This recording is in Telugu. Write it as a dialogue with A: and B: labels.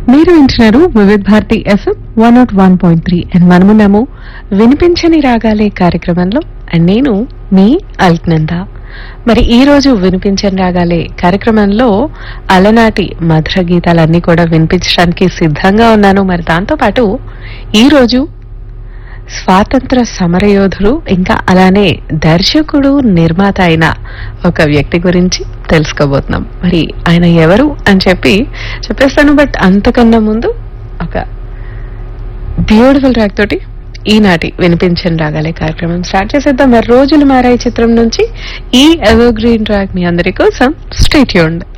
A: మీరు వింటున్నారు Vividh Bharati FM one nought one point three and మనమున్నాము వినిపించని రాగాలే కార్యక్రమంలో అండ్ నేను మీ అల్క్నంద మరి ఈ రోజు వినిపించని రాగాలే కార్యక్రమంలో అలనాటి మధుర గీతాలన్నీ కూడా వినిపించడానికి సిద్ధంగా ఉన్నాను మరి దాంతో పాటు ఈ రోజు స్వాతంత్ర సమరయోధుడు ఇంకా అలానే దర్శకుడు నిర్మాత అయిన ఒక వ్యక్తి గురించి తెలుసుకోబోతున్నాం మరి ఆయన ఎవరు అని చెప్పి చెప్పేస్తాను బట్ అంతకన్నా ముందు ఒక బ్యూటిఫుల్ ట్రాక్ తోటి ఈనాటి వినిపించని రాగాలే కార్యక్రమం స్టార్ట్ చేసేద్దాం మరి రోజులు మారాయి చిత్రం నుంచి ఈ ఎవర్ గ్రీన్ ట్రాక్ మీ అందరి కోసం స్టేట్యూండ్